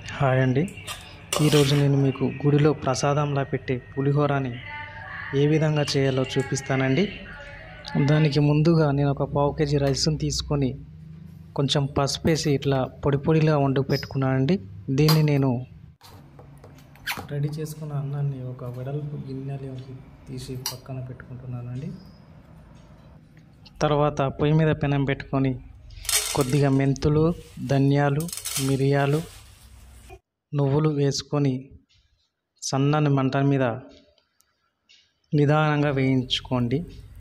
hi అండి ఈరోజు నేను మీకు గుడిలో ప్రసాదంలా పెట్టే పులిహోరని ఏ విధంగా చేయాలో చూపిస్తానండి దానికి ముందుగా నేను ఒక పావు కేజీ రైస్ని తీసుకొని కొంచెం పసుపు వేసి ఇట్లా పొడి పొడిలా వండు పెట్టుకున్నానండి దీన్ని నేను రెడీ చేసుకున్న అన్నాన్ని ఒక వెడల్పు గిన్నెలోకి తీసి పక్కన పెట్టుకుంటున్నానండి తర్వాత పొయ్యి మీద పెనం పెట్టుకొని కొద్దిగా మెంతులు ధనియాలు మిరియాలు నువ్వులు వేసుకొని సన్నని మంట మీద నిదానంగా వేయించుకోండి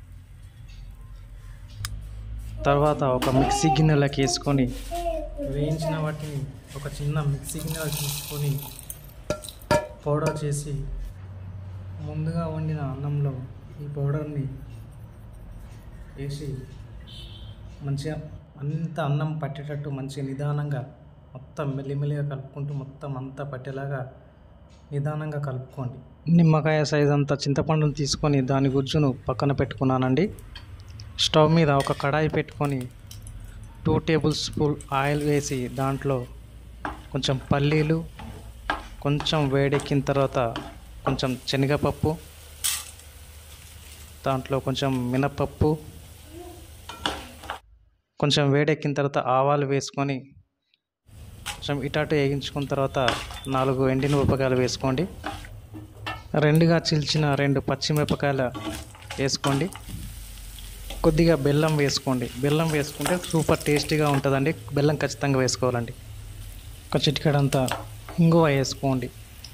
తర్వాత ఒక మిక్సీ గిన్నెలోకి వేసుకొని వేయించిన వాటిని ఒక చిన్న మిక్సీ గిన్నెలో తీసుకొని పౌడర్ చేసి ముందుగా వండిన అన్నంలో ఈ పౌడర్ని వేసి మంచిగా అంత అన్నం పట్టేటట్టు మంచిగా నిదానంగా మొత్తం మెల్లిమెల్లిగా కలుపుకుంటూ మొత్తం అంతా పట్టేలాగా నిదానంగా కలుపుకోండి నిమ్మకాయ సైజ్ అంత చింతపండును తీసుకొని దాని గుజ్జును పక్కన పెట్టుకున్నానండి స్టవ్ మీద ఒక కడాయి పెట్టుకొని టూ టేబుల్ స్పూన్ ఆయిల్ వేసి దాంట్లో కొంచెం పల్లీలు కొంచెం వేడెక్కిన తర్వాత కొంచెం శనగపప్పు దాంట్లో కొంచెం మినపప్పు కొంచెం వేడెక్కిన తర్వాత ఆవాలు వేసుకొని కొంచెం ఇటాటు వేగించుకున్న తర్వాత నాలుగు ఎండిన మిరపకాయలు వేసుకోండి రెండుగా చీల్చిన రెండు పచ్చిమిరపకాయలు వేసుకోండి కొద్దిగా బెల్లం వేసుకోండి బెల్లం వేసుకుంటే సూపర్ టేస్టీగా ఉంటుందండి బెల్లం ఖచ్చితంగా వేసుకోవాలండి ఒక చిటికెడంతా ఇంగువ వేసుకోండి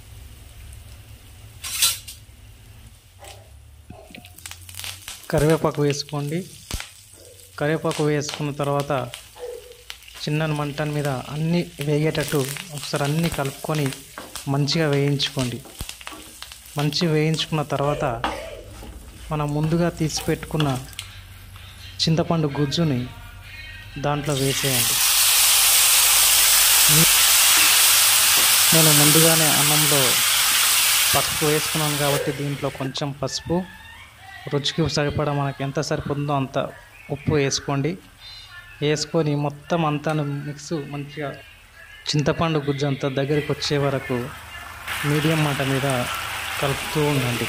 కరివేపాకు వేసుకోండి కరివేపాకు వేసుకున్న తర్వాత చిన్న మంట మీద అన్నీ వేగేటట్టు ఒకసారి అన్నీ కలుపుకొని మంచిగా వేయించుకోండి మంచి వేయించుకున్న తర్వాత మనం ముందుగా తీసి పెట్టుకున్న చింతపండు గుజ్జుని దాంట్లో వేసేయండి నేను ముందుగానే అన్నంలో పసుపు వేసుకున్నాను కాబట్టి దీంట్లో కొంచెం పసుపు రుచికి సరిపడా మనకి ఎంత సరిపోతుందో అంత ఉప్పు వేసుకోండి వేసుకొని మొత్తం అంతా మిక్స్ మంచిగా చింతపండు గుజ్జు అంతా దగ్గరికి వచ్చే వరకు మీడియం మంట మీద కలుపుతూ ఉండండి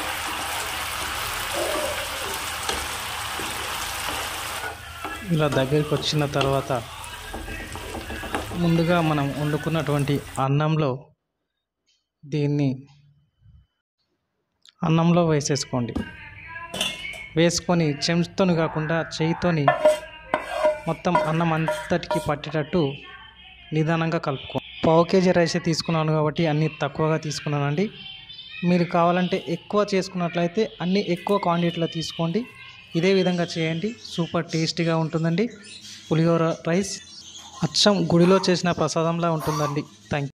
ఇలా దగ్గరికి వచ్చిన తర్వాత ముందుగా మనం వండుకున్నటువంటి అన్నంలో దీన్ని అన్నంలో వేసేసుకోండి వేసుకొని చెంచుతోని కాకుండా చేయితోని మొత్తం అన్నం అంతటికి పట్టేటట్టు నిదానంగా కలుపుకో పావు కేజీ రైస్ తీసుకున్నాను కాబట్టి అన్నీ తక్కువగా తీసుకున్నానండి మీరు కావాలంటే ఎక్కువ చేసుకున్నట్లయితే అన్నీ ఎక్కువ క్వాంటిటీలో తీసుకోండి ఇదే విధంగా చేయండి సూపర్ టేస్టీగా ఉంటుందండి పులిహోర రైస్ అచ్చం గుడిలో చేసిన ప్రసాదంలా ఉంటుందండి థ్యాంక్